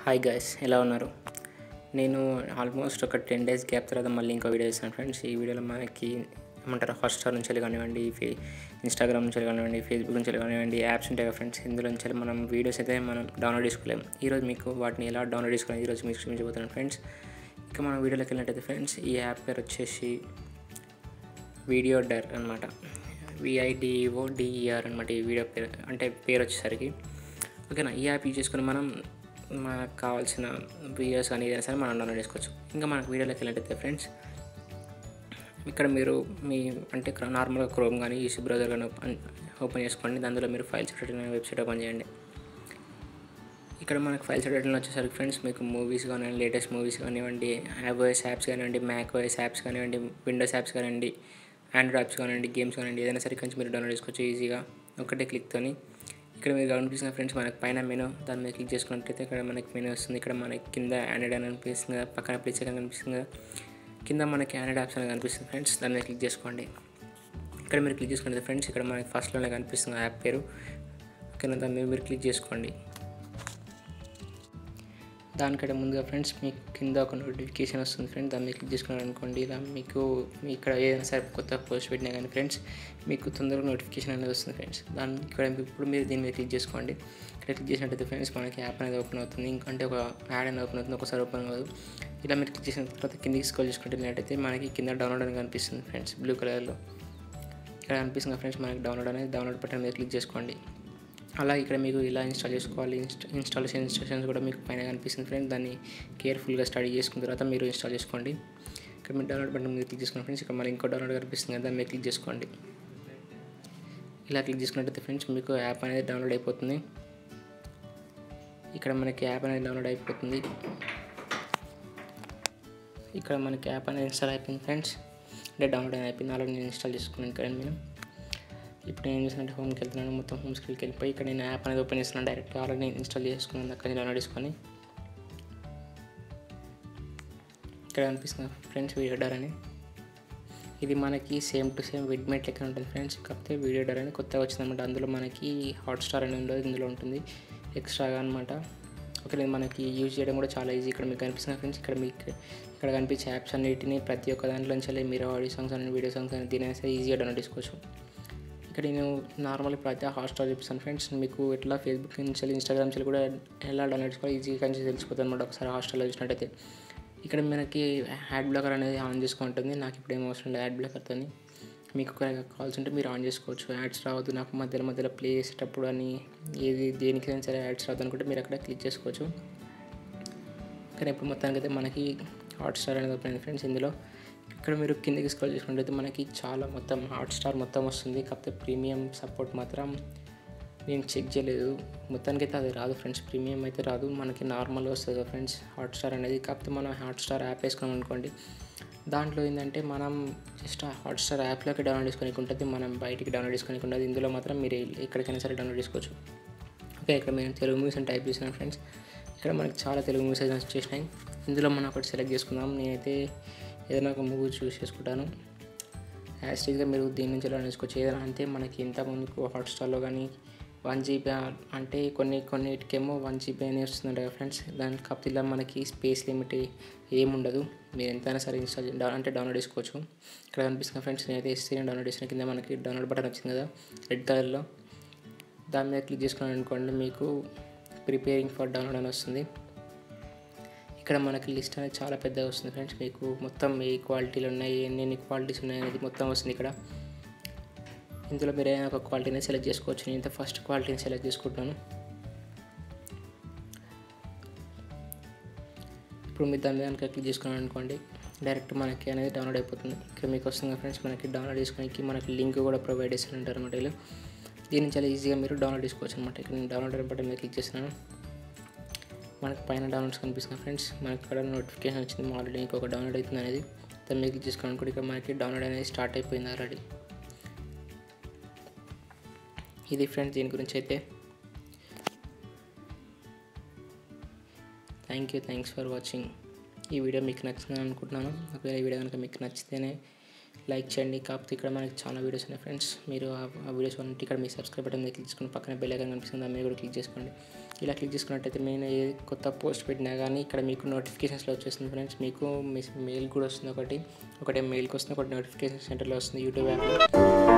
hi guys ఎలా ఉన్నారు నేను ఆల్మోస్ట్ ఒక టెన్ డేస్ గ్యాప్ తర్వాత మళ్ళీ ఇంకో వీడియో చేస్తాను ఫ్రెండ్స్ ఈ వీడియోలో మనకి ఏమంటారు హాట్స్టార్ నుంచి వెళ్ళి కానివ్వండి ఫే ఇన్స్టాగ్రామ్ నుంచి వెళ్ళి కానివ్వండి ఫేస్బుక్ నుంచి వెళ్ళి కానివ్వండి యాప్స్ ఉంటాయి కదా ఫ్రెండ్స్ ఇందులో నుంచి వెళ్ళి మనం వీడియోస్ అయితే మనం డౌన్లోడ్ చేసుకోలేము ఈరోజు మీకు వాటిని ఎలా డౌన్లోడ్ చేసుకోవాలి ఈరోజు మీకు చూపించబోతున్నాను ఫ్రెండ్స్ ఇక మనం వీడియోలోకి వెళ్ళినట్టయితే ఫ్రెండ్స్ ఈ యాప్ పేరు వచ్చేసి వీడియో డర్ అనమాట విఐడిఓ డిఈఆర్ అనమాట ఈ వీడియో పేరు అంటే పేరు వచ్చేసరికి ఓకేనా ఈ యాప్ యూజ్ చేసుకుని మనం మనకు కావాల్సిన వీడియోస్ కానీ ఏదైనా సరే మనం డౌన్లోడ్ చేసుకోవచ్చు ఇంకా మనకు వీడియోలోకి వెళ్ళినట్టయితే ఫ్రెండ్స్ ఇక్కడ మీరు మీ అంటే నార్మల్గా క్రోమ్ కానీ ఈసీ బ్రౌజర్ కానీ ఓపెన్ ఓపెన్ చేసుకోండి దానిలో మీరు ఫైల్స్ పెట్టిన వెబ్సైట్ ఓపెన్ చేయండి ఇక్కడ మనకు ఫైల్స్ పెట్టిన వచ్చేసరికి ఫ్రెండ్స్ మీకు మూవీస్ కానివ్వండి లేటెస్ట్ మూవీస్ కానివ్వండి ఐఓఎస్ యాప్స్ కానివ్వండి మ్యాక్ ఓఎస్ యాప్స్ కానివ్వండి విండోస్ యాప్స్ కానివ్వండి ఆండ్రాయిడ్ యాప్స్ కానివ్వండి గేమ్స్ కానివ్వండి ఏదైనా సరే కొంచెం మీరు డౌన్లోడ్ చేసుకోవచ్చు ఈజీగా ఒకటే క్లిక్తోని ఇక్కడ మీరు కనిపిస్తున్న ఫ్రెండ్స్ మనకి పైన మెనూ దాని మీద క్లిక్ చేసుకున్నట్టయితే ఇక్కడ మనకి మెనూ వస్తుంది ఇక్కడ మనకి కింద ఆండ్రాయిడ్ అని కనిపిస్తుంది కదా పక్కన ప్లే అని కనిపిస్తుంది కదా కింద మనకి ఆండ్రాయిడ్ యాప్స్ అని కనిపిస్తుంది ఫ్రెండ్స్ దాని మీద క్లిక్ చేసుకోండి ఇక్కడ మీరు క్లిక్ చేసుకుంటే ఫ్రెండ్స్ ఇక్కడ మనకి ఫస్ట్లోనే కనిపిస్తుంది యాప్ పేరు ఓకేనా దాని మీద మీరు క్లిక్ చేసుకోండి దానికంటే ముందుగా ఫ్రెండ్స్ మీకు కింద ఒక నోటిఫికేషన్ వస్తుంది ఫ్రెండ్స్ దాన్ని క్లిక్ చేసుకున్నారు అనుకోండి ఇలా మీకు మీ ఇక్కడ ఏదైనా సరే కొత్త పోస్ట్ పెట్టినా కానీ ఫ్రెండ్స్ మీకు తొందరగా నోటిఫికేషన్ అనేది వస్తుంది ఫ్రెండ్స్ దాన్ని ఇక్కడ ఇప్పుడు మీరు దీని మీద క్లిక్ చేసుకోండి ఇక్కడ క్లిక్ చేసినట్టయితే ఫ్రెండ్స్ మనకి యాప్ అనేది ఓపెన్ అవుతుంది ఇంకంటే ఒక యాడ్ అనేది ఓపెన్ అవుతుంది ఒకసారి ఓపెన్ అవ్వదు ఇలా మీరు క్లిక్ చేసిన తర్వాత కిందికి స్కోల్ చేసుకుంటే వెళ్ళినట్టయితే మనకి కింద డౌన్లోడ్ అని కనిపిస్తుంది ఫ్రెండ్స్ బ్లూ కలర్లో ఇక్కడ కనిపిస్తుంది ఫ్రెండ్స్ మనకి డౌన్లోడ్ అనేది డౌన్లోడ్ బటన్ మీద క్లిక్ చేసుకోండి అలా ఇక్కడ మీకు ఇలా ఇన్స్టాల్ చేసుకోవాలి ఇన్స్టా ఇన్స్టాలేషన్ ఇన్స్ట్రక్షన్స్ కూడా మీకు పైన కనిపిస్తుంది ఫ్రెండ్స్ దాన్ని కేర్ఫుల్గా స్టడీ చేసుకున్న తర్వాత మీరు ఇన్స్టాల్ చేసుకోండి ఇక్కడ మీరు డౌన్లోడ్ బటన్ మీద క్లిక్ చేసుకోండి ఫ్రెండ్స్ ఇక్కడ మరి ఇంకో డౌన్లోడ్ కనిపిస్తుంది కదా దాన్ని మీద క్లిక్ చేసుకోండి ఇలా క్లిక్ చేసుకున్నట్టయితే ఫ్రెండ్స్ మీకు యాప్ అనేది డౌన్లోడ్ అయిపోతుంది ఇక్కడ మనకి యాప్ అనేది డౌన్లోడ్ అయిపోతుంది ఇక్కడ మనకి యాప్ అనేది ఇన్స్టాల్ అయిపోయింది ఫ్రెండ్స్ అంటే డౌన్లోడ్ అయిపోయింది ఆల్రెడీ నేను ఇన్స్టాల్ చేసుకున్నాను ఇక్కడ నేను ఇప్పుడు నేను ఏం చేసినట్టు హోమ్కి వెళ్తున్నాను మొత్తం హోమ్ స్క్రీన్కి వెళ్ళిపోయి ఇక్కడ నేను యాప్ అనేది ఓపెన్ చేస్తున్నాను డైరెక్ట్ ఆల్రెడీ నేను ఇన్స్టాల్ చేసుకున్నాను అక్కడ డౌన్లోడ్ చేసుకొని ఇక్కడ కనిపిస్తుంది ఫ్రెండ్స్ వీడియో డర్ అని ఇది మనకి సేమ్ టు సేమ్ విడ్మేట్ లెక్క ఉంటుంది ఫ్రెండ్స్ కాకపోతే వీడియో డర్ అని కొత్తగా వచ్చిందనమాట అందులో మనకి హాట్స్టార్ అని ఉండదు ఇందులో ఉంటుంది ఎక్స్ట్రాగా అనమాట ఓకే ఇది మనకి యూజ్ చేయడం కూడా చాలా ఈజీ ఇక్కడ మీకు కనిపిస్తుంది ఫ్రెండ్స్ ఇక్కడ మీకు ఇక్కడ కనిపించే యాప్స్ అన్నిటిని ప్రతి ఒక్క దాంట్లో నుంచి మీరు ఆడియో సాంగ్స్ అని వీడియో సాంగ్స్ అని దీని సరే ఈజీగా డౌన్లోడ్ చేసుకోవచ్చు ఇక్కడ నేను నార్మల్ ఇప్పుడు అయితే హాట్స్టార్ చూపిస్తాను ఫ్రెండ్స్ మీకు ఎట్లా ఫేస్బుక్ నుంచి ఇన్స్టాగ్రామ్ నుంచి కూడా ఎలా డౌన్లోడ్ చేసుకోవాలి ఈజీగా కానీ తెలిసిపోతుంది అనమాట ఒకసారి హాస్టల్లో చూసినట్టయితే ఇక్కడ మనకి యాడ్ బ్లాకర్ అనేది ఆన్ చేసుకుంటుంది నాకు ఇప్పుడు ఏం అవసరం లేదు యాడ్ బ్లాకర్తో మీకు కాల్స్ ఉంటే మీరు ఆన్ చేసుకోవచ్చు యాడ్స్ రావద్దు నాకు మధ్యలో మధ్యలో ప్లే చేసేటప్పుడు అని ఏది దేనికైనా సరే యాడ్స్ రావద్దు అనుకుంటే మీరు అక్కడ క్లిక్ చేసుకోవచ్చు కానీ ఇప్పుడు మొత్తానికి అయితే మనకి హాట్స్టార్ అనేది ఓపెన్ ఫ్రెండ్స్ ఇందులో ఇక్కడ మీరు కిందకి స్క్రోల్ చేసుకున్నట్టయితే మనకి చాలా మొత్తం హాట్స్టార్ మొత్తం వస్తుంది కాకపోతే ప్రీమియం సపోర్ట్ మాత్రం నేను చెక్ చేయలేదు మొత్తానికి అయితే అది రాదు ఫ్రెండ్స్ ప్రీమియం అయితే రాదు మనకి నార్మల్ వస్తుంది కదా ఫ్రెండ్స్ హాట్స్టార్ అనేది కాకపోతే మనం హాట్స్టార్ యాప్ వేసుకున్నాం అనుకోండి దాంట్లో ఏంటంటే మనం జస్ట్ హాట్స్టార్ యాప్లోకి డౌన్లోడ్ చేసుకొని ఉంటుంది మనం బయటికి డౌన్లోడ్ చేసుకొని ఉంటుంది ఇందులో మాత్రం మీరు ఎక్కడికైనా సరే డౌన్లోడ్ చేసుకోవచ్చు ఓకే ఇక్కడ మేము తెలుగు మూవీస్ అని టైప్ చేసినాం ఫ్రెండ్స్ ఇక్కడ మనకి చాలా తెలుగు మూవీస్ అయితే వచ్చేసినాయి ఇందులో మనం ఒకటి సెలెక్ట్ చేసుకుందాం నేనైతే ఏదైనా ఒక మూవీ చూస్ చేసుకుంటాను యాస్టీజ్గా మీరు దీని నుంచి డౌన్లోడ్ చేసుకోవచ్చు ఏదైనా అంటే మనకి ఇంత ముందుకు హాట్స్టార్లో కానీ వన్ జీబీ అంటే కొన్ని కొన్నిటికేమో వన్ జీబీ అని వస్తుందంట కదా ఫ్రెండ్స్ దాని కాకపోతే ఇలా మనకి స్పేస్ లిమిట్ ఏముండదు మీరు ఎంతైనా సరే ఇన్స్టాల్ అంటే డౌన్లోడ్ చేసుకోవచ్చు ఇక్కడ కనిపిస్తున్న ఫ్రెండ్స్ నేనైతే ఎస్సీని డౌన్లోడ్ చేసిన కింద మనకి డౌన్లోడ్ బటన్ వచ్చింది కదా రెడ్ కలర్లో దాని మీద క్లిక్ చేసుకున్నాను అనుకోండి మీకు ప్రిపేరింగ్ ఫర్ డౌన్లోడ్ అని వస్తుంది ఇక్కడ మనకి లిస్ట్ అనేది చాలా పెద్దగా వస్తుంది ఫ్రెండ్స్ మీకు మొత్తం ఏ క్వాలిటీలు ఉన్నాయి ఎన్ని క్వాలిటీస్ ఉన్నాయి అనేది మొత్తం వస్తుంది ఇక్కడ ఇందులో మీరు ఏదైనా ఒక క్వాలిటీని సెలెక్ట్ చేసుకోవచ్చు నేను ఇంత ఫస్ట్ క్వాలిటీని సెలెక్ట్ చేసుకుంటాను ఇప్పుడు మీరు దాని మీద కనుక క్లిక్ చేసుకున్నాను అనుకోండి డైరెక్ట్ మనకి అనేది డౌన్లోడ్ అయిపోతుంది ఇక్కడ మీకు వస్తుంది ఫ్రెండ్స్ మనకి డౌన్లోడ్ చేసుకోవడానికి మనకి లింక్ కూడా ప్రొవైడ్ చేస్తుంటారు అనమాట వీళ్ళు దీని చాలా ఈజీగా మీరు డౌన్లోడ్ చేసుకోవచ్చు అనమాట ఇక్కడ నేను డౌన్లోడ్ బటన్ మీద క్లిక్ చేస్తున్నాను మనకి పైన డౌన్లోడ్స్ కనిపిస్తుంది ఫ్రెండ్స్ మనకి ఇక్కడ నోటిఫికేషన్ వచ్చింది ఆల్రెడీ ఇంకొక డౌన్లోడ్ అవుతుంది అనేది దాన్ని మీద క్లిక్ చేసుకోవడానికి కూడా ఇక్కడ మనకి డౌన్లోడ్ అనేది స్టార్ట్ అయిపోయింది ఆల్రెడీ ఇది ఫ్రెండ్స్ దీని గురించి అయితే thank you thanks for watching ఈ వీడియో మీకు నచ్చిందని అనుకుంటున్నాను ఒకవేళ ఈ వీడియో కనుక మీకు నచ్చితేనే లైక్ చేయండి కాకపోతే ఇక్కడ మనకి చాలా వీడియోస్ ఉన్నాయి ఫ్రెండ్స్ మీరు ఆ ఆ వీడియోస్ అన్నిటి ఇక్కడ మీ సబ్స్క్రైబ్ బటన్ మీద క్లిక్ చేసుకుని పక్కన బెల్ ఐకాన్ కనిపిస్తుంది దాని మీద కూడా క్లిక్ చేసుకోండి ఇలా క్లిక్ చేసుకున్నట్టయితే నేను ఏ కొత్త పోస్ట్ పెట్టినా కానీ ఇక్కడ మీకు నోటిఫికేషన్స్లో వచ్చేస్తుంది ఫ్రెండ్స్ మీకు మెయిల్ కూడా వస్తుంది ఒకటి ఒకటి మెయిల్కి వస్తుంది ఒకటి నోటిఫికేషన్ సెంటర్లో వస్తుంది యూట్యూబ్ యాప్లో